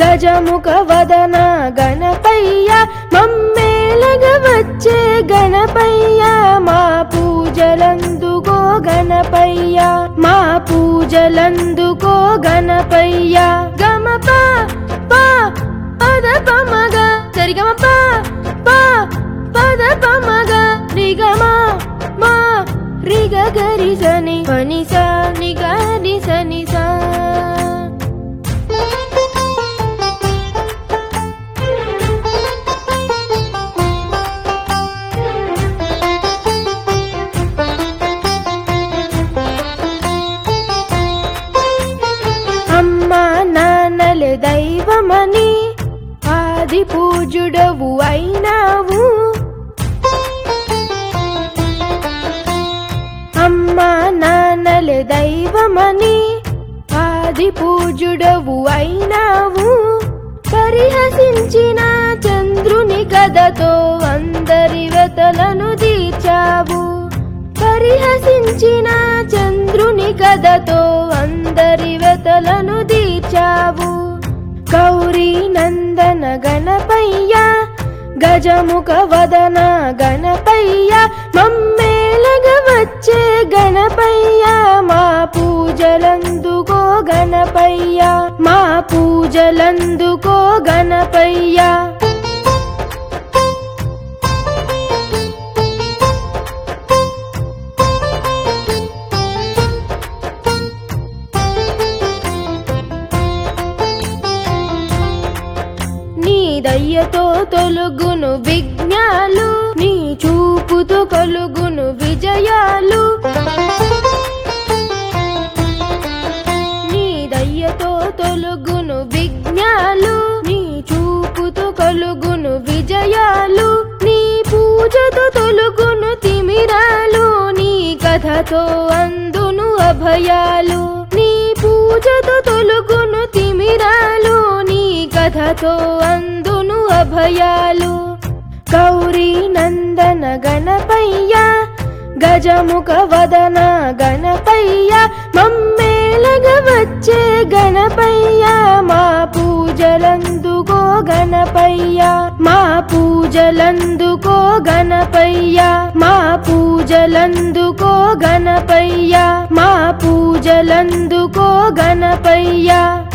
గజముఖ వదన గణపయ్య మమ్మేలగ వచ్చే గణపయ్య మా పూజలందుకో గణపయ్య మా పూజలందుకో గణపయ్య గమప పా పద పమగ సరిగమ పా పా పద పమగ రిగమ మా రిగ గరి సని పనిస నిగ ని సని సా అమ్మా నాన్నల దైవమని ఆది పూజుడవు అయినావు అమ్మా నాన్నల దైవమని ఆది పూజుడవు అయినావు పరిహసించిన చంద్రుని కథతో అందరి వెతలను తీర్చావు పరిహసించిన చంద్రుని కథతో అందరి వెతలను తీర్చావు గౌరీ నందన గణపయ్య గజముఖ వదన గణపయ్య మమ్మేలగ వచ్చే గణపయ్య మా పూజలందుకో గణపయ్య మా పూజలందుకో గణపయ్య నీ దయ్యతో తొలుగును విజ్ఞాలు నీ చూపుతో కలుగును విజయాలు నీ దయ్యతో తొలుగును విజ్ఞాలు నీ చూపుతో కలుగును విజయాలు నీ పూజతో తొలుగును తిమిరాలు నీ కథతో అందును అభయాలు నీ పూజతో తొలుగును తిమిరాలు నీ కథతో అందును అభయాలు గౌరీ నందన గణపయ్య గజముఖ వదన గణపయ్య మమ్మేలగ వచ్చే గణపయ్య మా పూజలందుకో గణపయ్య మా పూజలందుకో గణపయ్య మా పూజలందుకో గణపయ్య మా పూజలందుకో గణపయ్య